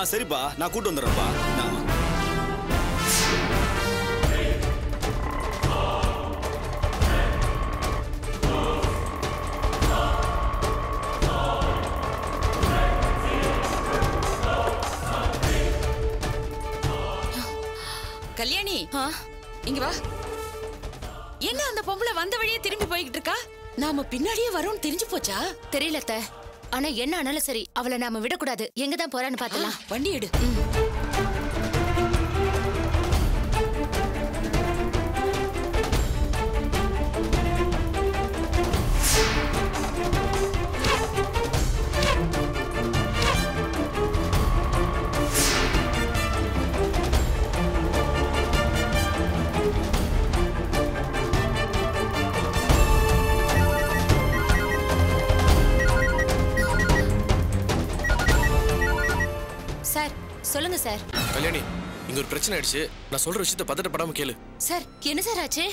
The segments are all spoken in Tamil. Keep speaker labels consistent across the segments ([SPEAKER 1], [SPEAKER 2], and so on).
[SPEAKER 1] சரிப்பா நான் கூட்டு வந்துடுறேன்ப்பா நான்
[SPEAKER 2] கல்யாணி
[SPEAKER 3] ஆ,
[SPEAKER 2] இங்க வா என்ன அந்த பொம்பளை வந்த வழியே திரும்பி போய்கிட்டு இருக்கா நாம பின்னாடியே வரோம்னு தெரிஞ்சு போச்சா
[SPEAKER 3] தெரியல அத்தை. ஆனா என்ன ஆனாலும் சரி அவளை நாம விடக்கூடாது எங்க தான் போறான்னு பார்த்தலாம்
[SPEAKER 2] வண்டி எடு
[SPEAKER 3] சார் சொல்லுங்க சார்
[SPEAKER 4] கல்யாணி இங்க ஒரு பிரச்சனை ஆயிடுச்சு நான் சொல்ற விஷயத்த பதட்டப்படாம கேளு
[SPEAKER 3] சார் என்ன சார் ஆச்சு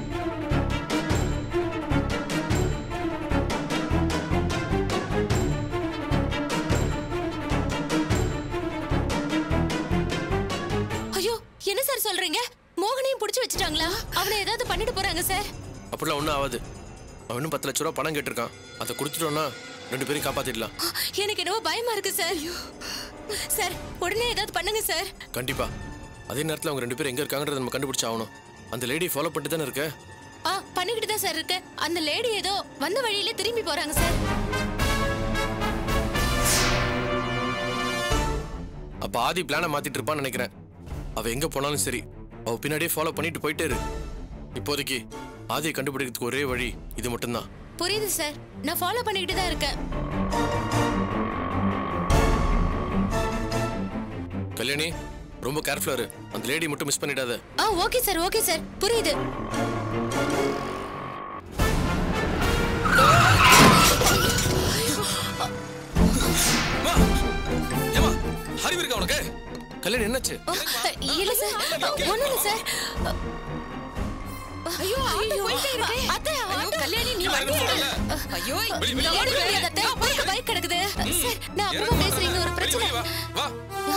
[SPEAKER 3] ஐயோ என்ன சார் சொல்றீங்க மோகனையும் புடிச்சு வச்சுட்டாங்களா அவனை ஏதாவது பண்ணிட்டு போறாங்க சார்
[SPEAKER 4] அப்படிலாம் ஒன்றும் ஆகாது அவன் இன்னும் பத்து லட்ச ரூபா பணம் கேட்டிருக்கான் அதை கொடுத்துட்டோம்னா ரெண்டு பேரும் காப்பாத்திடலாம்
[SPEAKER 3] எனக்கு என்னவோ பயமா இருக்கு சார் சார் உடனே ஏதாவது பண்ணுங்க சார்
[SPEAKER 4] கண்டிப்பா அதே நேரத்தில் அவங்க ரெண்டு பேரும் எங்க இருக்காங்கன்றத நம்ம கண்டுபிடிச்சு ஆகணும் அந்த லேடி ஃபாலோ பண்ணிட்டு தானே இருக்க
[SPEAKER 3] ஆ பண்ணிக்கிட்டு தான் சார் இருக்கு அந்த லேடி ஏதோ வந்த வழியிலே திரும்பி போறாங்க சார்
[SPEAKER 4] அப்ப ஆதி பிளானை மாத்திட்டு இருப்பான்னு நினைக்கிறேன் அவ எங்க போனாலும் சரி அவ பின்னாடியே ஃபாலோ பண்ணிட்டு போயிட்டே இரு இப்போதைக்கு ஆதியை கண்டுபிடிக்கிறதுக்கு ஒரே வழி இது மட்டும்தான்
[SPEAKER 3] புரியுது சார் நான் ஃபாலோ பண்ணிக்கிட்டு தான் இருக்கேன்
[SPEAKER 4] கல்யாணி ரொம்ப கேர்ஃபுல்லா இரு அந்த லேடி மட்டும் மிஸ் பண்ணிடாத
[SPEAKER 3] ஆ ஓகே சார் ஓகே சார் புரியுது
[SPEAKER 1] அம்மா ஏமா அறிவு இருக்கா உனக்கு
[SPEAKER 4] கல்யாணி என்னாச்சு
[SPEAKER 3] ஓ, இல்ல சார் ஒண்ணும் இல்ல சார் ஐயோ ஐயோ அத்தை
[SPEAKER 2] ஐயோ, கல்யாணி நீ வண்டி எடு ஐயோ
[SPEAKER 1] வெளிய, வெளிய வா,
[SPEAKER 3] எடுக்க
[SPEAKER 1] வெளிய.
[SPEAKER 3] முடியாது அத்தை பைக் பைக் கிடக்குது சார் நான் அப்புறமா பேசுறீங்க ஒரு பிரச்சனை
[SPEAKER 1] வா வா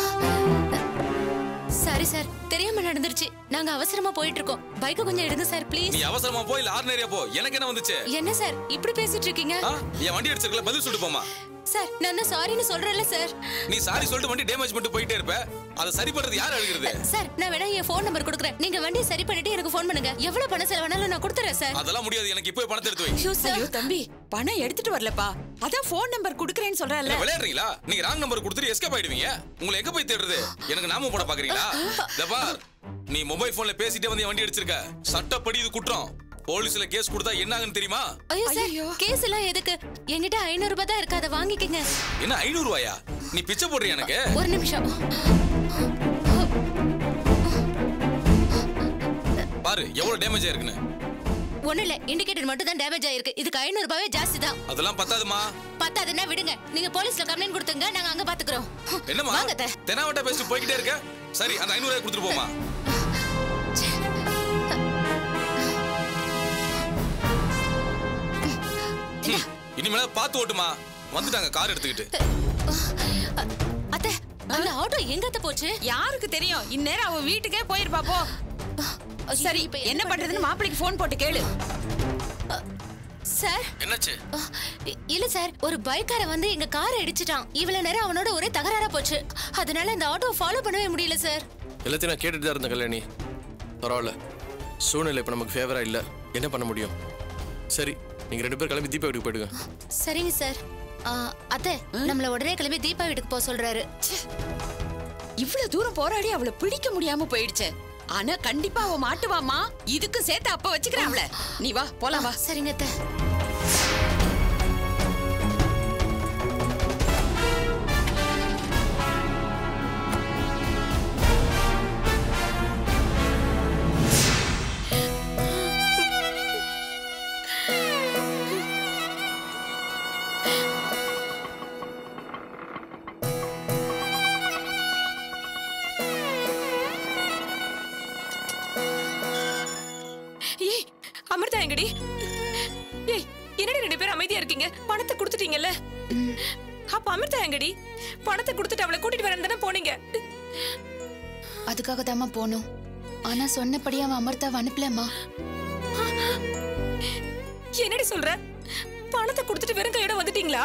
[SPEAKER 3] சாரி சார் தெரியாம நடந்துருச்சு நாங்க அவசரமா போயிட்டு இருக்கோம் பைக்க கொஞ்சம் எடுங்க சார் ப்ளீஸ்
[SPEAKER 1] நீ அவசரமா போ இல்ல ஆர்டினரியா போ எனக்கு என்ன வந்துச்சு
[SPEAKER 3] என்ன சார் இப்படி பேசிட்டு இருக்கீங்க
[SPEAKER 1] ஆ? என் வண்டி அடிச்சிருக்கல பதில் சொல்லிட்டு போமா
[SPEAKER 3] சார் நான் தான் சாரின்னு சொல்றேன்ல சார்
[SPEAKER 1] நீ சாரி சொல்லிட்டு வண்டி டேமேஜ் பண்ணிட்டு போயிட்டே இருப்ப அதை சரி பண்றது யார் அழுகிறது
[SPEAKER 3] சார் நான் வேணா என் ஃபோன் நம்பர் கொடுக்குறேன் நீங்க வண்டியை சரி பண்ணிட்டு எனக்கு ஃபோன் பண்ணுங்க எவ்வளவு பணம் செலவானாலும் நான் கொடுத்துறேன் சார்
[SPEAKER 1] அதெல்லாம் முடியாது எனக்கு இப்போ பணத்தை எடுத்து வை
[SPEAKER 3] ஐயோ சார்
[SPEAKER 2] ஐயோ தம்பி பணம் எடுத்துட்டு வரலப்பா அதான் ஃபோன் நம்பர் குடுக்கறேன்னு சொல்றல
[SPEAKER 1] என்ன விளையாடுறீங்களா நீங்க ராங் நம்பர் கொடுத்துட்டு எஸ்கேப் ஆயிடுவீங்க உங்களை எங்க போய் தேடுறது எனக்கு நாம போட பாக்குறீங்களா இதோ பார் நீ மொபைல் போன்ல பேசிட்டே வந்து என் வண்டி அடிச்சிருக்க சட்டப்படி இது குற்றம் போலீஸ்ல கேஸ் கொடுத்தா என்ன ஆகுன்னு தெரியுமா
[SPEAKER 3] ஐயோ சார்
[SPEAKER 2] ஐயையோ.
[SPEAKER 3] கேஸ் எல்லாம் எதுக்கு என்கிட்ட ஐநூறு ரூபாய் தான் இருக்கு அதை வாங்கிக்கங்க
[SPEAKER 1] என்ன ஐநூறு ரூபாயா நீ பிச்சை போடுறியா எனக்கு
[SPEAKER 3] ஒரு நிமிஷம்
[SPEAKER 1] பாரு எவ்வளவு டேமேஜ் ஆயிருக்குன்னு
[SPEAKER 3] ஒண்ணு இல்ல இண்டிகேட்டர் மட்டும் தான் டேமேஜ் ஆயிருக்கு இதுக்கு ஐநூறு ரூபாவே ஜாஸ்தி தான்
[SPEAKER 1] அதெல்லாம் பத்தாதுமா
[SPEAKER 3] பத்தாதுன்னா விடுங்க நீங்க போலீஸ்ல கம்ப்ளைண்ட் கொடுத்துங்க நாங்க அங்க பாத்துக்கிறோம்
[SPEAKER 1] என்னம்மா
[SPEAKER 3] வாங்க அத்தை.
[SPEAKER 1] தெனாவட்டா பேசிட்டு போய்கிட்டே இருக்க சரி அந்த ஐநூறு ரூபாய் கொடுத்துட்டு போமா ம், இனிமேல பார்த்து ஓட்டுமா வந்துட்டாங்க கார் எடுத்துக்கிட்டு
[SPEAKER 3] அத்தை அந்த ஆட்டோ எங்க அத்தை போச்சு
[SPEAKER 2] யாருக்கு தெரியும் இந்நேரம் அவ வீட்டுக்கே போயிருப்பா போ
[SPEAKER 3] ஐயோ,
[SPEAKER 2] சரி
[SPEAKER 3] இப்ப
[SPEAKER 2] என்ன பண்றதுன்னு மாப்பிளைக்கு ஃபோன் போட்டு கேளு
[SPEAKER 3] சார்
[SPEAKER 4] என்னாச்சு
[SPEAKER 3] அஹ், இ- இல்ல சார் ஒரு பைக்கார வந்து எங்க காரை இடிச்சிட்டான் இவ்வளவு நேரம் அவனோட ஒரே தகராறா போச்சு அதனால இந்த ஆட்டோ ஃபாலோ பண்ணவே முடியல சார்
[SPEAKER 4] எல்லாத்தையும் நான் கேட்டுட்டு தான் இருந்தேன் கல்யாணி பரவாயில்ல சூழ்நிலை இப்போ நமக்கு ஃபேவரா இல்லை என்ன பண்ண முடியும் சரி நீங்க ரெண்டு பேரும் கிளம்பி தீபா வீட்டுக்கு போயிடுங்க
[SPEAKER 3] சரிங்க சார் ஆ, அத்தை நம்மள உடனே கிளம்பி தீபா வீட்டுக்கு போக சொல்றாரு
[SPEAKER 2] இவ்வளவு தூரம் போராடி அவளை பிடிக்க முடியாம போயிடுச்சு ஆனா கண்டிப்பா அவ மாட்டுவாமா இதுக்கு சேர்த்து அப்ப வச்சுக்கிறேன் அவள நீ வா போலாம் வா
[SPEAKER 3] சரிங்க அத்தை
[SPEAKER 5] ஏய் அமிர்தா எங்கடி ஏய் என்னடி ரெண்டு பேரும் அமைதியா இருக்கீங்க பணத்தை கொடுத்துட்டீங்கல்ல அப்ப அமிர்தா எங்கடி பணத்தை கொடுத்துட்டு அவளை கூட்டிட்டு வரேன்னு தானே போனீங்க
[SPEAKER 6] அதுக்காக தாம்மா போனோம் ஆனா சொன்னபடி அவன் அமிர்தாவை அனுப்பலம்மா
[SPEAKER 5] என்னடி சொல்ற பணத்தை கொடுத்துட்டு வெறும் கையோட வந்துட்டீங்களா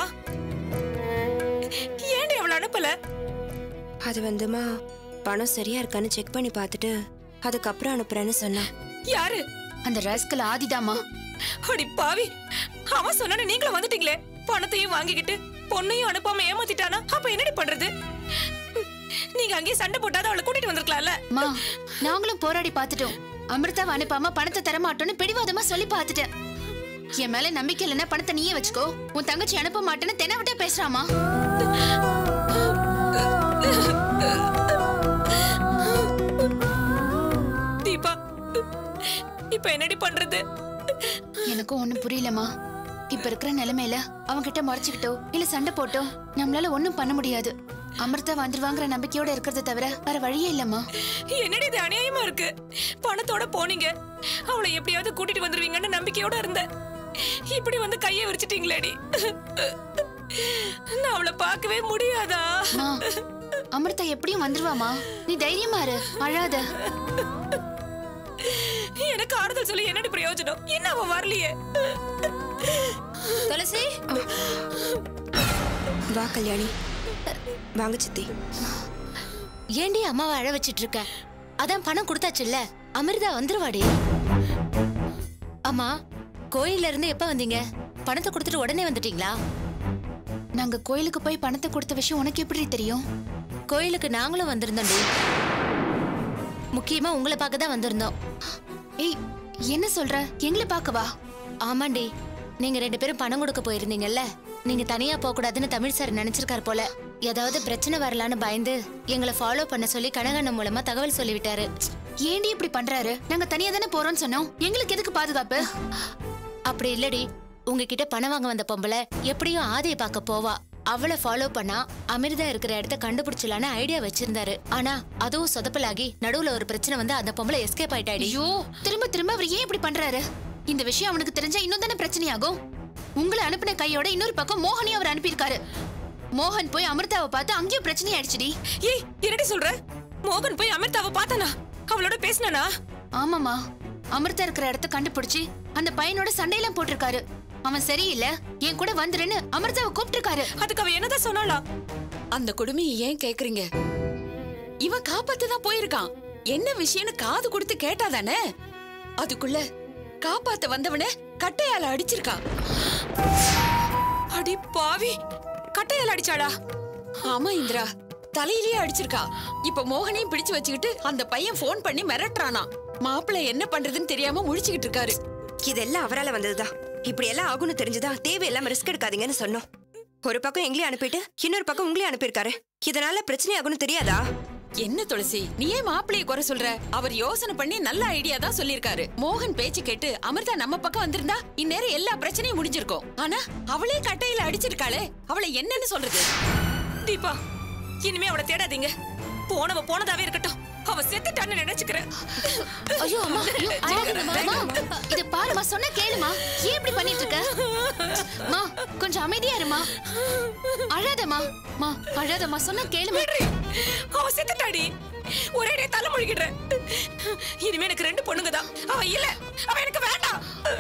[SPEAKER 5] ஏன்டி அவளை அனுப்பல
[SPEAKER 7] அது வந்துமா பணம் சரியா இருக்கான்னு செக் பண்ணி பார்த்துட்டு அதுக்கப்புறம் அனுப்புறேன்னு சொன்னா
[SPEAKER 5] யாரு
[SPEAKER 6] அந்த ராஸ்கல் ஆதிதாம்மா
[SPEAKER 5] அடி பாவி அவன் சொன்ன நீங்களும் வந்துட்டீங்களே பணத்தையும் வாங்கிக்கிட்டு பொண்ணையும் அனுப்பாம ஏமாத்திட்டானா அப்ப என்னடி பண்றது நீங்க அங்கேயே சண்டை போட்டாதான் அவளை கூட்டிட்டு வந்திருக்கலாம்ல
[SPEAKER 6] மா நாங்களும் போராடி பார்த்துட்டோம் அமிர்தாவை அனுப்பாம பணத்தை தர மாட்டோம்னு பிடிவாதமா சொல்லி பார்த்துட்டேன் என் மேல நம்பிக்கை இல்லைன்னா பணத்தை நீயே வச்சுக்கோ உன் தங்கச்சி அனுப்ப மாட்டேன்னு தெனவிட்ட பேசுறாமா
[SPEAKER 5] தீபா இப்ப என்னடி பண்றது
[SPEAKER 6] எனக்கும் ஒண்ணும் புரியலம்மா இப்ப இருக்கிற நிலைமையில அவன்கிட்ட மறைச்சுக்கிட்டோ இல்ல சண்டை போட்டோ நம்மளால ஒண்ணும் பண்ண முடியாது அமிர்தா வந்துருவாங்கிற நம்பிக்கையோட இருக்கிறத தவிர வேற வழியே இல்லம்மா
[SPEAKER 5] என்னடி இது அநியாயமா இருக்கு பணத்தோட போனீங்க அவளை எப்படியாவது கூட்டிட்டு வந்துருவீங்கன்னு நம்பிக்கையோட இருந்தேன் இப்படி வந்து கையை விரிச்சிட்டீங்களேடி நான் அவளை பார்க்கவே முடியாதா
[SPEAKER 6] அம்மா, அமிர்தா எப்படியும் வந்துருவாமா நீ தைரியமா இரு அழாத
[SPEAKER 5] எனக்கு ஆறுதல் சொல்லி என்னடி பிரயோஜனம் என்ன அவ வரலையே
[SPEAKER 3] துளசி
[SPEAKER 7] வா கல்யாணி வாங்க சித்தி
[SPEAKER 3] ஏண்டி அம்மாவை அழ வச்சிட்டு இருக்க அதான் பணம் கொடுத்தாச்சுல்ல அமிர்தா வந்துருவாடி அம்மா கோயில்ல இருந்து எப்ப வந்தீங்க பணத்தை கொடுத்துட்டு உடனே வந்துட்டீங்களா
[SPEAKER 6] நாங்க கோயிலுக்கு போய் பணத்தை கொடுத்த விஷயம் உனக்கு எப்படி தெரியும்
[SPEAKER 3] கோயிலுக்கு நாங்களும் வந்திருந்தோம்டி முக்கியமா உங்களை பார்க்க தான் வந்திருந்தோம்
[SPEAKER 6] ஏய் என்ன சொல்ற எங்களை பார்க்கவா
[SPEAKER 3] ஆமாண்டி நீங்க ரெண்டு பேரும் பணம் கொடுக்க போயிருந்தீங்கல்ல நீங்க தனியா போக கூடாதுன்னு தமிழ் சார் நினைச்சிருக்காரு போல ஏதாவது பிரச்சனை வரலான்னு பயந்து எங்களை ஃபாலோ பண்ண சொல்லி கனகண்ணன் மூலமா தகவல் சொல்லிவிட்டாரு
[SPEAKER 6] ஏண்டி இப்படி பண்றாரு நாங்க தனியா தானே போறோம்னு சொன்னோம் எங்களுக்கு எதுக்கு பாதுகாப்பு
[SPEAKER 3] அப்படி இல்லடி உங்ககிட்ட பணம் வாங்க வந்த பொம்பளை எப்படியும் ஆதியை பார்க்க போவா அவளை ஃபாலோ பண்ணா அமிர்தா இருக்கிற இடத்த கண்டுபிடிச்சலான்னு ஐடியா வச்சிருந்தாரு ஆனா அதுவும் சொதப்பலாகி நடுவுல ஒரு பிரச்சனை வந்து அந்த பொம்பளை எஸ்கேப் ஆயிட்டாடி
[SPEAKER 6] ஐயோ திரும்ப திரும்ப அவர் ஏன் இப்படி பண்றாரு இந்த விஷயம் அவனுக்கு தெரிஞ்சா இன்னும் தானே பிரச்சனையாகும் உங்களை அனுப்பின கையோட இன்னொரு பக்கம் மோகனையும் அவர் அனுப்பியிருக்காரு மோகன் போய் அமிர்தாவை பார்த்து அங்கேயும் பிரச்சனை ஆயிடுச்சுடி
[SPEAKER 5] ஏய் என்னடி சொல்ற மோகன் போய் அமிர்தாவை பார்த்தானா அவளோட பேசினானா
[SPEAKER 6] ஆமாமா அமிர்தா இருக்கிற இடத்த கண்டுபிடிச்சு அந்த பையனோட சண்டையெல்லாம் போட்டிருக்காரு அவன் சரியில்லை என் கூட வந்துருன்னு அமிர்தாவை கூப்பிட்டிருக்காரு
[SPEAKER 5] அதுக்கு அவ என்னதான் சொன்னாளா
[SPEAKER 2] அந்த கொடுமையை ஏன் கேக்குறீங்க இவன் காப்பாத்து தான் போயிருக்கான் என்ன விஷயம்னு காது கொடுத்து கேட்டாதானே அதுக்குள்ள காப்பாத்த வந்தவன கட்டையால அடிச்சிருக்கா
[SPEAKER 5] அடி பாவி கட்டையால அடிச்சாளா
[SPEAKER 2] ஆமா இந்திரா தலையிலேயே அடிச்சிருக்கா இப்ப மோகனையும் பிடிச்சு வச்சுக்கிட்டு அந்த பையன் ஃபோன் பண்ணி மிரட்டுறானா மாப்பிள்ளை என்ன பண்றதுன்னு தெரியாம முழிச்சுக்கிட்டு இருக்காரு
[SPEAKER 7] இதெல்லாம் அவரால வந்ததுதான் இப்படி எல்லாம் ஆகும்னு தெரிஞ்சுதா தேவையில்லாம ரிஸ்க் எடுக்காதீங்கன்னு சொன்னோம் ஒரு பக்கம் எங்களையும் அனுப்பிட்டு இன்னொரு பக்கம் உங்களையும் அனுப்பியிருக்காரு இதனால பிரச்சனை ஆகும்னு தெரியாதா
[SPEAKER 2] என்ன துளசி நீ ஏன் மாப்பிள்ளைய குறை சொல்ற அவர் யோசனை பண்ணி நல்ல ஐடியா தான் சொல்லிருக்காரு மோகன் பேச்சு கேட்டு அமிர்தா நம்ம பக்கம் வந்திருந்தா இந்நேரம் எல்லா பிரச்சனையும் முடிஞ்சிருக்கும் ஆனா அவளே கட்டையில அடிச்சிருக்காளே அவளை என்னன்னு சொல்றது
[SPEAKER 5] தீபா இனிமே அவளை தேடாதீங்க போனவ போனதாவே இருக்கட்டும் அவ செத்துட்டான்னு நினைச்சுக்கிறேன்
[SPEAKER 6] ஐயோ அம்மா ஐயோ, அழாதீங்கம்மா. அம்மா, இத பாருமா சொன்ன கேளுமா ஏன் இப்படி பண்ணிட்டு இருக்க மா கொஞ்சம் அமைதியா இருமா அழாதம்மா மா அழாதம்மா சொன்ன கேளுமா
[SPEAKER 5] அவ செத்துட்டாடி ஒரே அடியா தலை முழுகிடுறேன் இனிமே எனக்கு ரெண்டு பொண்ணுங்க தான் அவ இல்ல அவ எனக்கு வேண்டாம்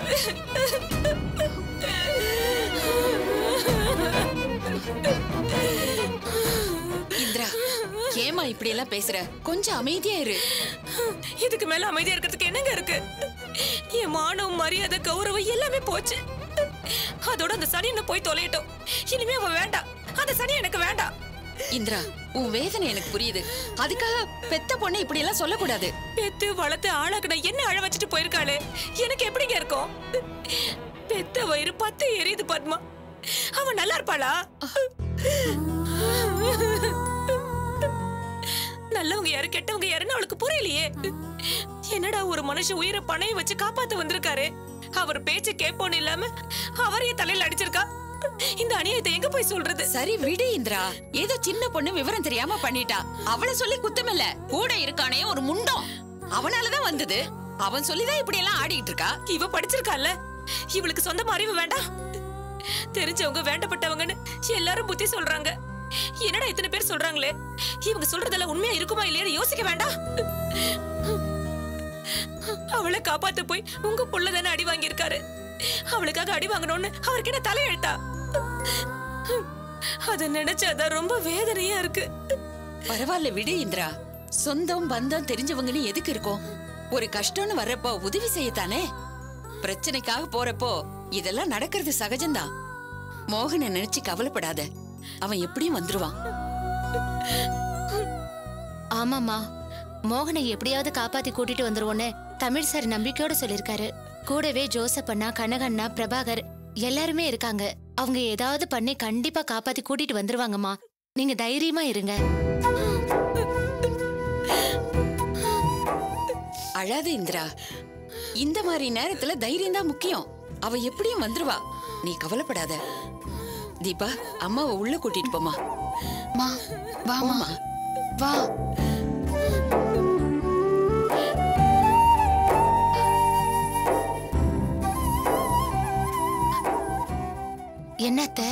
[SPEAKER 2] இந்திரா ஏமா இப்படி எல்லாம் பேசுற கொஞ்சம் அமைதியா இரு
[SPEAKER 5] இதுக்கு மேல அமைதியா இருக்கிறதுக்கு என்னங்க இருக்கு என் மானம் மரியாதை கௌரவம் எல்லாமே போச்சு அதோட அந்த சனி என்ன போய் தொலையட்டும் இனிமே அவ வேண்டாம் அந்த சனி எனக்கு வேண்டாம்
[SPEAKER 2] இந்திரா உன் வேதனை எனக்கு புரியுது அதுக்காக பெத்த பொண்ணை இப்படி எல்லாம் சொல்லக்கூடாது
[SPEAKER 5] பெத்து வளர்த்து ஆளாக்குன என்ன அழ வச்சுட்டு போயிருக்காளே எனக்கு எப்படிங்க இருக்கும் பெத்த வயிறு பத்து எரியுது பத்மா அவ நல்லா இருப்பாளா நல்லவங்க யாரு கெட்டவங்க யாருன்னு அவளுக்கு புரியலையே என்னடா ஒரு மனுஷன் உயிரை பணைய வச்சு காப்பாத்த வந்திருக்காரு அவர் பேச்ச கேட்போன்னு இல்லாம அவரையே தலையில அடிச்சிருக்கா இந்த அநியாயத்தை எங்க போய் சொல்றது
[SPEAKER 2] சரி விடு இந்திரா ஏதோ சின்ன பொண்ணு விவரம் தெரியாம பண்ணிட்டா அவளை சொல்லி குத்தமில்ல கூட இருக்கானே ஒரு முண்டம் அவனாலதான் வந்தது அவன் சொல்லிதான் இப்படி எல்லாம் ஆடிட்டு இருக்கா
[SPEAKER 5] இவ படிச்சிருக்கால இவளுக்கு சொந்தமா அறிவு வேண்டாம் தெரிஞ்சவங்க வேண்டப்பட்டவங்கன்னு எல்லாரும் புத்தி சொல்றாங்க என்னடா இத்தனை பேர் சொல்றாங்களே இவங்க சொல்றதெல்லாம் உண்மையா இருக்குமா இல்லையான்னு யோசிக்க வேண்டாம் அவளை காப்பாத்த போய் உங்க புள்ள தானே அடி வாங்கியிருக்காரு அவளுக்காக அடி வாங்கணும்னு அவருக்கு என்ன தலையெழுத்தா அத நினைச்சாதான் ரொம்ப வேதனையா இருக்கு
[SPEAKER 2] பரவாயில்ல விடு இந்திரா சொந்தம் பந்தம் தெரிஞ்சவங்கன்னு எதுக்கு இருக்கோம் ஒரு கஷ்டம்னு வர்றப்போ உதவி செய்யத்தானே பிரச்சனைக்காக போறப்போ இதெல்லாம் நடக்கிறது சகஜம்தான் மோகனை நினைச்சு கவலைப்படாத அவன் எப்படியும் வந்துருவான்
[SPEAKER 3] ஆமாம்மா மோகனை எப்படியாவது காப்பாத்தி கூட்டிட்டு வந்துருவோன்னு தமிழ் சார் நம்பிக்கையோட சொல்லிருக்காரு கூடவே ஜோசப் அண்ணா கனகண்ணா பிரபாகர் எல்லாருமே இருக்காங்க அவங்க ஏதாவது பண்ணி கண்டிப்பா காப்பாத்தி கூட்டிட்டு வந்துருவாங்கம்மா நீங்க தைரியமா இருங்க
[SPEAKER 2] அழாத இந்திரா இந்த மாதிரி நேரத்துல தைரியம் தான் முக்கியம் அவ எப்படியும் வந்துருவா நீ கவலைப்படாத தீபா அம்மாவை உள்ள கூட்டிட்டு போமா
[SPEAKER 6] மா வாமா வா
[SPEAKER 3] என்னத்த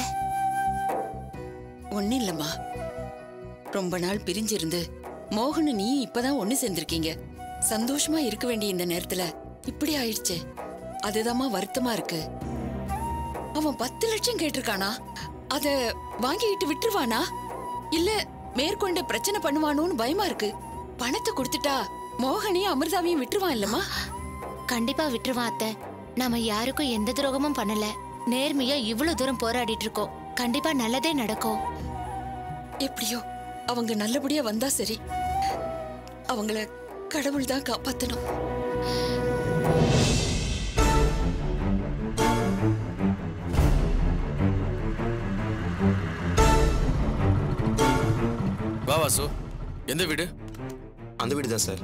[SPEAKER 2] ஒண்ணு இல்லம்மா ரொம்ப நாள் பிரிஞ்சிருந்து மோகனு நீ இப்பதான் ஒண்ணு சேர்ந்திருக்கீங்க சந்தோஷமா இருக்க வேண்டிய இந்த நேரத்துல இப்படி ஆயிடுச்சே அதுதாம்மா வருத்தமா இருக்கு அவன் பத்து லட்சம் கேட்டிருக்கானா அத வாங்கிக்கிட்டு விட்டுருவானா இல்ல மேற்கொண்டு பிரச்சனை பண்ணுவானோன்னு பயமா இருக்கு பணத்தை கொடுத்துட்டா மோகனையும் அமிர்தாவையும் விட்டுருவான் இல்லம்மா
[SPEAKER 3] கண்டிப்பா விட்டுருவான் அத்தை நாம யாருக்கும் எந்த துரோகமும் பண்ணல நேர்மையா இவ்வளவு தூரம் போராடிட்டு இருக்கோம் கண்டிப்பா நல்லதே நடக்கும்
[SPEAKER 2] எப்படியோ அவங்க நல்லபடியா வந்தா சரி அவங்கள கடவுள் தான் காப்பாத்தணும்
[SPEAKER 4] வா வாசு எந்த வீடு
[SPEAKER 8] அந்த வீடு தான் சார்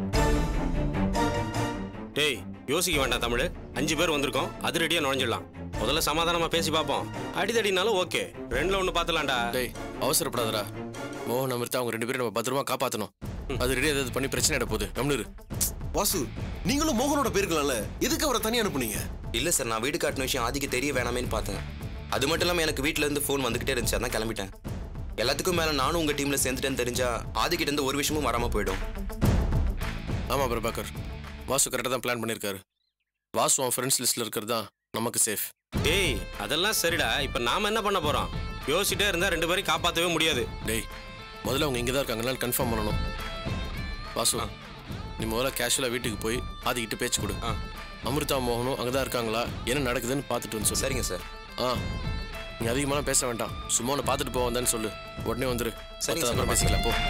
[SPEAKER 8] டேய் யோசிக்க வேண்டாம் தமிழ் அஞ்சு பேர் வந்திருக்கோம் அது ரெடியாக நுழைஞ்சிடலாம் முதல்ல சமாதானமா பேசி பார்ப்போம் அடிதடினாலும் ஓகே ரெண்டுல ஒன்று பார்த்துலாம்டா
[SPEAKER 4] டேய் அவசரப்படாதடா மோகன் அமிர்தா அவங்க ரெண்டு பேரும் நம்ம பத்திரமா காப்பாத்தணும் அது ரெடி ஏதாவது பண்ணி பிரச்சனை ஆயிட போகுது கம்னு
[SPEAKER 9] வாசு நீங்களும் மோகனோட போயிருக்கலாம்ல எதுக்கு அவரை தனியா அனுப்புனீங்க
[SPEAKER 8] இல்லை சார் நான் வீடு காட்டின விஷயம் ஆதிக்கு தெரிய வேணாமேன்னு பார்த்தேன் அது மட்டும் இல்லாமல் எனக்கு வீட்ல இருந்து ஃபோன் வந்துகிட்டே இருந்துச்சு அதான் கிளம்பிட்டேன் எல்லாத்துக்கும் மேலே நானும் உங்கள் டீமில் சேர்ந்துட்டேன்னு தெரிஞ்சா ஆதிக்கிட்ட இருந்து ஒரு விஷயமும் வராமல் போயிடும்
[SPEAKER 4] ஆமா பிரபாகர் வாசு கரெக்டாக தான் பிளான் பண்ணியிருக்காரு வாசு அவன் ஃப்ரெண்ட்ஸ் லிஸ்ட்ல இருக்கிறது தான் நமக்கு சேஃப்
[SPEAKER 8] டேய் அதெல்லாம் சரிடா இப்போ நாம என்ன பண்ண போறோம் யோசிச்சிட்டே இருந்தா ரெண்டு பேரையும் காப்பாற்றவே முடியாது
[SPEAKER 4] டேய் முதல்ல அவங்க இங்கே தான் இருக்காங்கனால கன்ஃபார்ம் பண்ணணும் வாசு நீ முதல்ல கேஷுவலாக வீட்டுக்கு போய் ஆதிக்கிட்ட பேச்சு கொடு
[SPEAKER 8] ஆ.
[SPEAKER 4] அமிர்தா மோகனும் அங்கே தான் இருக்காங்களா என்ன நடக்குதுன்னு பார்த்துட்டு வந்து சொல்லு
[SPEAKER 8] சரிங்க சார்
[SPEAKER 4] ஆ நீ அதிகமாக பேச வேண்டாம் சும்மா உன்னை பார்த்துட்டு போக வந்தேன்னு சொல்லு உடனே வந்துரு
[SPEAKER 8] சரிங்க
[SPEAKER 4] மத்தத
[SPEAKER 8] சார்,
[SPEAKER 4] அப்புறம் பேசிக்கலாம் போ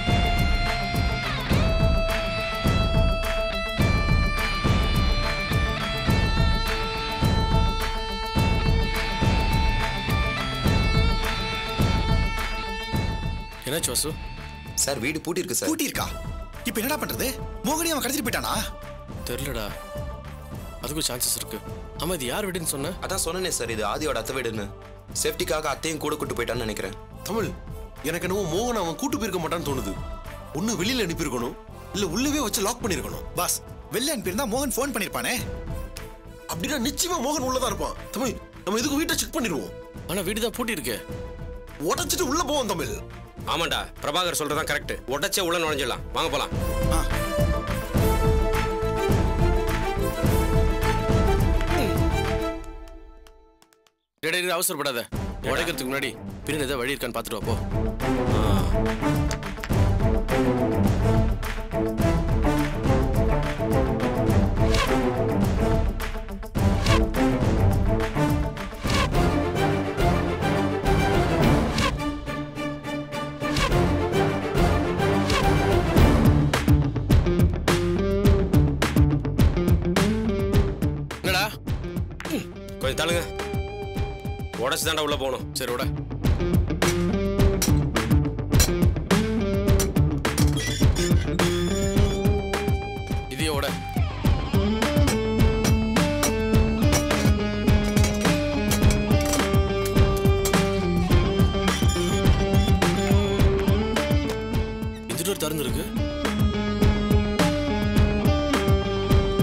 [SPEAKER 4] என்னாச்சு வாசு
[SPEAKER 8] சார் வீடு பூட்டி இருக்கு சார்
[SPEAKER 10] பூட்டி இருக்கா இப்ப என்னடா பண்றது மோகனி அவன் கடத்திட்டு போயிட்டானா
[SPEAKER 4] தெரிலடா அதுக்கும் சான்சஸ் இருக்கு ஆமா இது யார் வீடுன்னு சொன்ன
[SPEAKER 8] அதான் சொன்னேனே சார் இது ஆதியோட அத்தை வீடுன்னு சேஃப்டிக்காக அத்தையும் கூட கூட்டு போயிட்டான்னு நினைக்கிறேன்
[SPEAKER 9] தமிழ் எனக்கு என்னவோ மோகன் அவன் கூட்டு போயிருக்க மாட்டான்னு தோணுது ஒண்ணு வெளியில அனுப்பியிருக்கணும் இல்ல உள்ளவே வச்சு லாக் பண்ணிருக்கணும்
[SPEAKER 10] பாஸ் வெளில அனுப்பியிருந்தா மோகன் ஃபோன் பண்ணிருப்பானே
[SPEAKER 9] அப்படின்னா நிச்சயமா மோகன் உள்ளதான் இருப்பான் தமிழ் நம்ம இதுக்கு வீட்டை செக் பண்ணிடுவோம்
[SPEAKER 4] ஆனா வீடு தான் பூட்டி இருக்கே
[SPEAKER 9] உடைச்சிட்டு உள்ள போவோம் தமிழ்
[SPEAKER 8] ஆமாண்டா பிரபாகர் சொல்றதான் கரெக்ட் உடச்சே உள்ள நுழைஞ்சிடலாம் வாங்க போலாம்
[SPEAKER 4] டேய், டேய், டேய், அவசரப்படாத உடைக்கிறதுக்கு முன்னாடி பின்னாடி ஏதாவது வழி இருக்கான்னு பார்த்துட்டு வா போ என்னடா
[SPEAKER 8] கொஞ்சம் தள்ளுங்க உடச்சு தாண்டா உள்ள போகணும்
[SPEAKER 4] சரி விட இதையே விட இந்த டோர் திறந்துருக்கு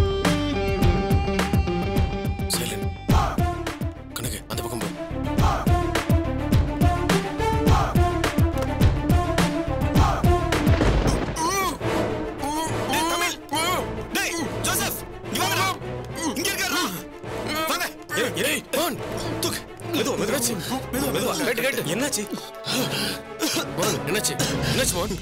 [SPEAKER 4] சைலண்ட் கணக்கு அந்த பக்கம் போ ஏய் மோகன்
[SPEAKER 10] தூக்கு
[SPEAKER 9] மெதுவா மெதுவா
[SPEAKER 10] மெதுவா மெதுவா
[SPEAKER 4] கேட்டு கேட்டு
[SPEAKER 9] என்னாச்சு
[SPEAKER 4] மோகன் என்னாச்சு என்னாச்சு மோகன்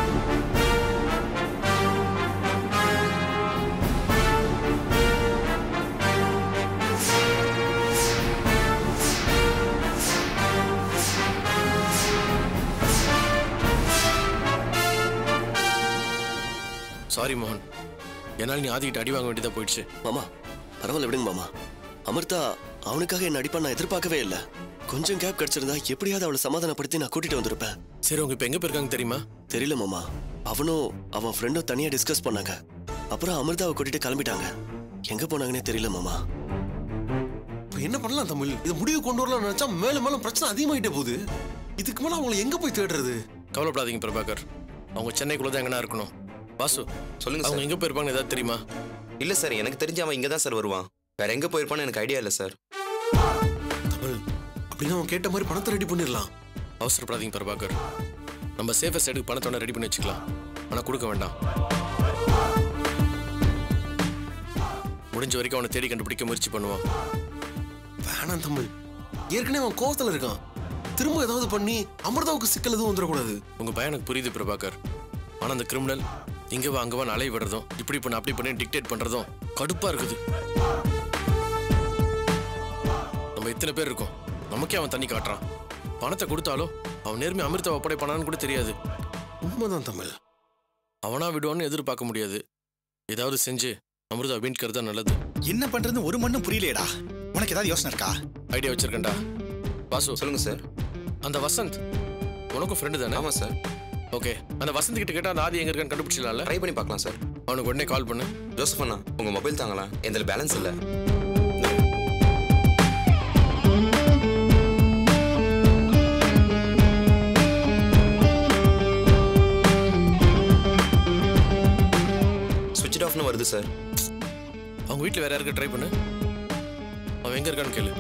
[SPEAKER 4] சாரி மோகன் என்னால் நீ ஆதிக்கிட்ட அடி வாங்க வேண்டியதா போயிடுச்சு
[SPEAKER 11] மாமா பரவாயில்ல விடுங்க மாமா அமிர்தா அவனுக்காக என்ன அடிப்பா நான் எதிர்பார்க்கவே இல்லை கொஞ்சம் கேப் கிடைச்சிருந்தா எப்படியாவது அவளை சமாதானப்படுத்தி நான் கூட்டிட்டு வந்திருப்பேன்
[SPEAKER 4] சரி அவங்க இப்போ எங்கே போயிருக்காங்க தெரியுமா
[SPEAKER 11] தெரியல மாமா அவனும் அவன் ஃப்ரெண்டும் தனியா டிஸ்கஸ் பண்ணாங்க அப்புறம் அமிர்தாவை கூட்டிட்டு கிளம்பிட்டாங்க எங்க போனாங்கன்னே தெரியல மாமா
[SPEAKER 9] இப்ப என்ன பண்ணலாம் தமிழ் இது முடிவு கொண்டு வரலாம் நினைச்சா மேலும் மேலும் பிரச்சனை அதிகமாயிட்டே போகுது இதுக்கு மேல அவங்களை எங்க போய் தேடுறது
[SPEAKER 4] கவலைப்படாதீங்க பிரபாகர் அவங்க சென்னைக்குள்ள தான் எங்கன்னா இருக்கணும் பாசு
[SPEAKER 8] சொல்லுங்க
[SPEAKER 4] அவங்க
[SPEAKER 8] சார்
[SPEAKER 4] எங்கே போயிருப்பாங்கன்னு ஏதாவது தெரியுமா
[SPEAKER 8] இல்ல சார் எனக்கு தெரிஞ்சு அவன் இங்க தான் சார் வருவான் வேற எங்க போயிருப்பான்னு எனக்கு ஐடியா இல்ல சார்
[SPEAKER 9] தமிழ் அப்படின்னா அவன் கேட்ட மாதிரி பணத்தை ரெடி பண்ணிடலாம்
[SPEAKER 4] அவசரப்படாதீங்க பிரபாகர் நம்ம சேஃபர் சைடுக்கு பணத்தோட ரெடி பண்ணி வச்சுக்கலாம் ஆனால் கொடுக்க வேண்டாம் முடிஞ்ச வரைக்கும் அவனை தேடி கண்டுபிடிக்க முயற்சி பண்ணுவான்
[SPEAKER 9] வேணாம் தமிழ் ஏற்கனவே அவன் கோவத்துல இருக்கான் திரும்ப ஏதாவது பண்ணி அமிர்தாவுக்கு சிக்கல் எதுவும் வந்துடக்கூடாது
[SPEAKER 4] உங்க பையன் எனக்கு புரியுது பிரபாகர் ஆனா அந்த கிரிமினல் இங்க வா அங்க வா அலைய விடுறதும் இப்படி பண்ண அப்படி பண்ணி டிக்டேட் பண்றதும் கடுப்பா இருக்குது நம்ம இத்தனை பேர் இருக்கோம் நமக்கே அவன் தண்ணி காட்டுறான் பணத்தை கொடுத்தாலும் அவன் நேர்மை அமிர்த ஒப்படை பண்ணான்னு கூட தெரியாது
[SPEAKER 9] உண்மைதான் தமிழ்
[SPEAKER 4] அவனா விடுவான்னு எதிர்பார்க்க முடியாது ஏதாவது செஞ்சு அமிர்தா வீண்கிறது தான் நல்லது
[SPEAKER 10] என்ன பண்றதுன்னு ஒரு மண்ணும் புரியலையேடா உனக்கு ஏதாவது யோசனை இருக்கா
[SPEAKER 4] ஐடியா வச்சிருக்கேன்டா பாசு
[SPEAKER 8] சொல்லுங்க சார்
[SPEAKER 4] அந்த வசந்த் உனக்கும் ஃப்ரெண்டு தானே
[SPEAKER 8] ஆமா சார்
[SPEAKER 4] ஓகே அந்த வசந்த் கிட்ட கேட்டா அந்த ஆதி எங்க இருக்கான்னு கண்டுபிடிச்சிடலாம்ல
[SPEAKER 8] ட்ரை பண்ணி பார்க்கலாம் சார்
[SPEAKER 4] அவனுக்கு உடனே கால் பண்ணு
[SPEAKER 8] ஜோசப் அண்ணா உங்க மொபைல் தாங்களா எந்த பேலன்ஸ் இல்ல சுவிட்ச் ஆஃப்னு வருது சார்
[SPEAKER 4] அவங்க வீட்டில் வேற யாருக்கு ட்ரை பண்ணு அவன் எங்க இருக்கான்னு கேளு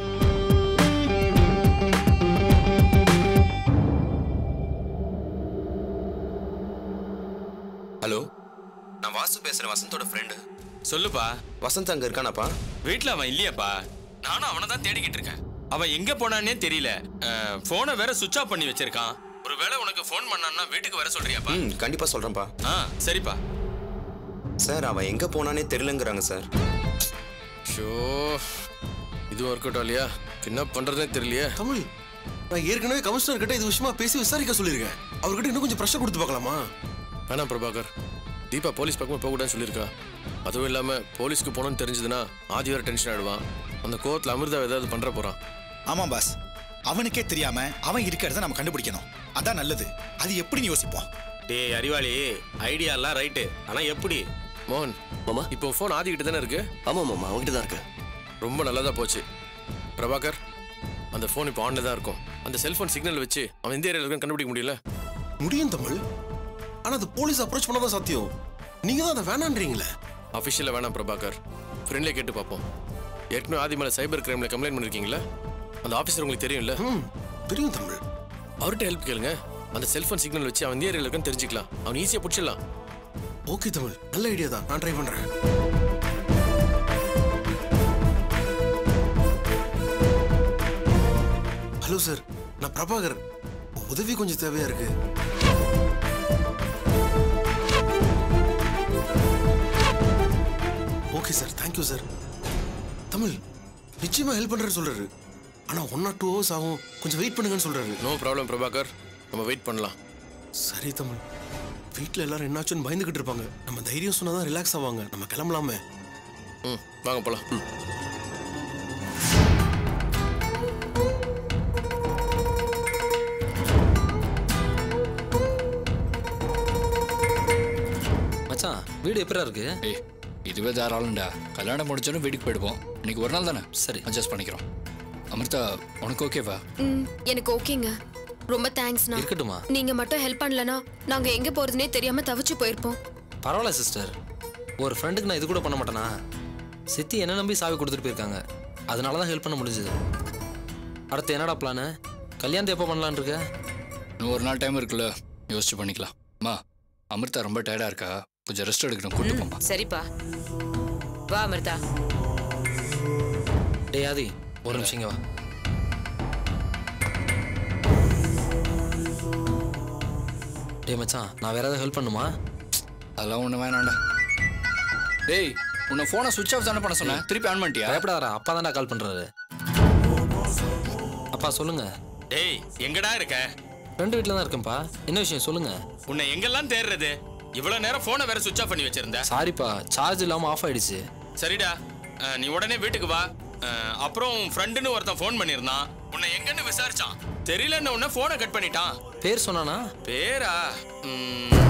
[SPEAKER 8] ஹலோ நான் வாசு பேசுறேன் வசந்தோட ஃப்ரெண்டு
[SPEAKER 1] சொல்லுப்பா
[SPEAKER 8] வசந்த் அங்க இருக்கானாப்பா
[SPEAKER 1] வீட்ல அவன் இல்லையாப்பா நானும் அவனை தான் தேடிக்கிட்டு இருக்கேன் அவன் எங்க போனானே தெரியல போனை வேற சுவிட்ச் ஆஃப் பண்ணி வச்சிருக்கான் ஒருவேளை உனக்கு ஃபோன் பண்ணான்னா வீட்டுக்கு வர சொல்றியாப்பா
[SPEAKER 8] ம் கண்டிப்பா சொல்றேன்ப்பா
[SPEAKER 1] ஆ சரிப்பா
[SPEAKER 8] சார் அவன் எங்க போனானே தெரியலங்கிறாங்க சார்
[SPEAKER 4] ஷோ இது ஒர்க் அவுட் ஆகலையா என்ன பண்றதுனே தெரியலையே
[SPEAKER 9] தமிழ் நான் ஏற்கனவே கமிஷனர் கிட்ட இது விஷயமா பேசி விசாரிக்க சொல்லியிருக்கேன் அவர்கிட்ட இன்னும் கொஞ்சம் ப்ரெஷர் கொடுத்து பார்க்கலாமா
[SPEAKER 4] வேணாம் பிரபாகர் தீபா போலீஸ் பக்கமாக போகக்கூடாதுன்னு சொல்லியிருக்கா அதுவும் இல்லாமல் போலீஸ்க்கு போகணும்னு தெரிஞ்சதுன்னா ஆதி வேற டென்ஷன் ஆயிடுவான் அந்த கோவத்தில் அமிர்தா ஏதாவது பண்ணுற போகிறான்
[SPEAKER 10] ஆமா பாஸ் அவனுக்கே தெரியாம அவன் இருக்கிறத நம்ம கண்டுபிடிக்கணும் அதான் நல்லது அது எப்படின்னு யோசிப்போம்
[SPEAKER 12] டேய் அறிவாளி ஐடியா எல்லாம் ரைட்டு ஆனா எப்படி
[SPEAKER 4] மோகன்
[SPEAKER 11] மாமா
[SPEAKER 4] இப்போ ஃபோன் ஆதி கிட்ட தானே இருக்கு
[SPEAKER 11] ஆமா மாமா அவன்கிட்ட தான் இருக்கு
[SPEAKER 4] ரொம்ப நல்லதா போச்சு பிரபாகர் அந்த ஃபோன் இப்போ ஆன்ல தான் இருக்கும் அந்த செல்போன் சிக்னல் வச்சு அவன் எந்த ஏரியாவில் இருக்கான்னு கண்டுபிடிக்க முடியல
[SPEAKER 9] முடியும் தமிழ் ஆனா அது போலீஸ் அப்ரோச் பண்ணாதான் சாத்தியம் நீங்க தான் அதை வேணான்றீங்களே
[SPEAKER 4] அஃபிஷியலாக வேணாம் பிரபாகர் ஃப்ரெண்ட்லேயே கேட்டு பார்ப்போம் ஏற்கனவே ஆதி மேலே சைபர் கிரைமில் கம்ப்ளைண்ட் பண்ணிருக்கீங்களா அந்த ஆஃபீஸர் உங்களுக்கு தெரியும்ல
[SPEAKER 9] ம் தெரியும் தமிழ்
[SPEAKER 4] அவர்கிட்ட ஹெல்ப் கேளுங்க அந்த செல்போன் சிக்னல் வச்சு அவன் எந்த ஏரியாவில் இருக்கான்னு தெரிஞ்சுக்கலாம் அவன் ஈஸியாக பிடிச்சிடலாம்
[SPEAKER 9] ஓகே தமிழ் நல்ல ஐடியா தான் நான் ட்ரை பண்றேன் ஹலோ சார் நான் பிரபாகர் உதவி கொஞ்சம் தேவையா இருக்கு okay sir thank you sir Tamil நிச்சயமா ஹெல்ப் பண்றேன்னு சொல்றாரு ஆனா ஒன் ஆர் டூ ஹவர்ஸ் ஆகும் கொஞ்சம் வெயிட் பண்ணுங்கன்னு சொல்றாரு
[SPEAKER 4] நோ ப்ராப்ளம் பிரபாகர் நம்ம வெயிட் பண்ணலாம்
[SPEAKER 9] சரி தமிழ் வீட்டில் எல்லாரும் என்னாச்சுன்னு பயந்துகிட்டு இருப்பாங்க நம்ம தைரியம் சொன்னாதான் ரிலாக்ஸ் ஆவாங்க நம்ம கிளம்பலாமே
[SPEAKER 4] ம் வாங்க போகலாம் ம்
[SPEAKER 13] மச்சான் வீடு எப்படா இருக்கு
[SPEAKER 14] ஏய் இதுவே தாராளம்டா கல்யாணம் முடிச்சோன்னு வீட்டுக்கு போயிடுவோம் இன்னைக்கு ஒரு நாள் தானே
[SPEAKER 13] சரி
[SPEAKER 14] அட்ஜஸ்ட் பண்ணிக்கிறோம் அமிர்தா உனக்கு ஓகேவா
[SPEAKER 15] ம் எனக்கு ஓகேங்க ரொம்ப தேங்க்ஸ்ண்ணா
[SPEAKER 13] இருக்கட்டுமா
[SPEAKER 15] நீங்க மட்டும் ஹெல்ப் பண்ணலனா நாங்க எங்க போறதுனே தெரியாம தவிச்சு போயிருப்போம்
[SPEAKER 13] பரவாயில்ல சிஸ்டர் ஒரு ஃப்ரெண்டுக்கு நான் இது கூட பண்ண மாட்டேனா சித்தி என்ன நம்பி சாவி கொடுத்துட்டு போயிருக்காங்க அதனால தான் ஹெல்ப் பண்ண முடிஞ்சது அடுத்து என்னடா பிளானு கல்யாணத்தை எப்போ பண்ணலான்னு இருக்க
[SPEAKER 14] இன்னும் ஒரு நாள் டைம் இருக்குல்ல யோசிச்சு பண்ணிக்கலாம் அம்மா அமிர்தா ரொம்ப டயர்டா இருக்கா கொஞ்சம் ரெஸ்ட் எடுக்கணும் கூட்டு போமா
[SPEAKER 2] சரிப்பா வா அமிர்தா
[SPEAKER 13] டேய் ஆதி ஒரு நிமிஷம் இங்க வா டேய் மச்சான் நான் வேற ஏதாவது ஹெல்ப் பண்ணுமா
[SPEAKER 14] அதெல்லாம் ஒண்ணு வேணாம்டா டேய் உன்னை போனை சுவிட்ச் ஆஃப் தானே பண்ண சொன்னேன் திருப்பி ஆன் பண்ணிட்டியா
[SPEAKER 13] பயப்படாதடா அப்பா தான்டா கால் பண்றாரு அப்பா சொல்லுங்க
[SPEAKER 12] டேய் எங்கடா இருக்க
[SPEAKER 13] ஃப்ரெண்டு வீட்டில் தான் இருக்கேன்ப்பா என்ன விஷயம் சொல்லுங்க
[SPEAKER 12] உன்னை எங்கெல்லாம் தேடுறது இவ்வளவு நேரம் போனை வேற சுவிட்ச் ஆஃப் பண்ணி வச்சிருந்த
[SPEAKER 13] சாரிப்பா சார்ஜ் இல்லாமல் ஆஃப் ஆயிடுச்சு
[SPEAKER 12] சரிடா அஹ், நீ உடனே வீட்டுக்கு வா அஹ், அப்புறம் ஃப்ரெண்டுன்னு ஒருத்தன் ஃபோன் பண்ணியிருந்தான் உன்னை எங்கன்னு விசாரிச்சான் தெரியலன்னு உடனே போனை கட் பண்ணிட்டான்
[SPEAKER 13] பேர் சொன்னானா
[SPEAKER 12] பேரா ம்,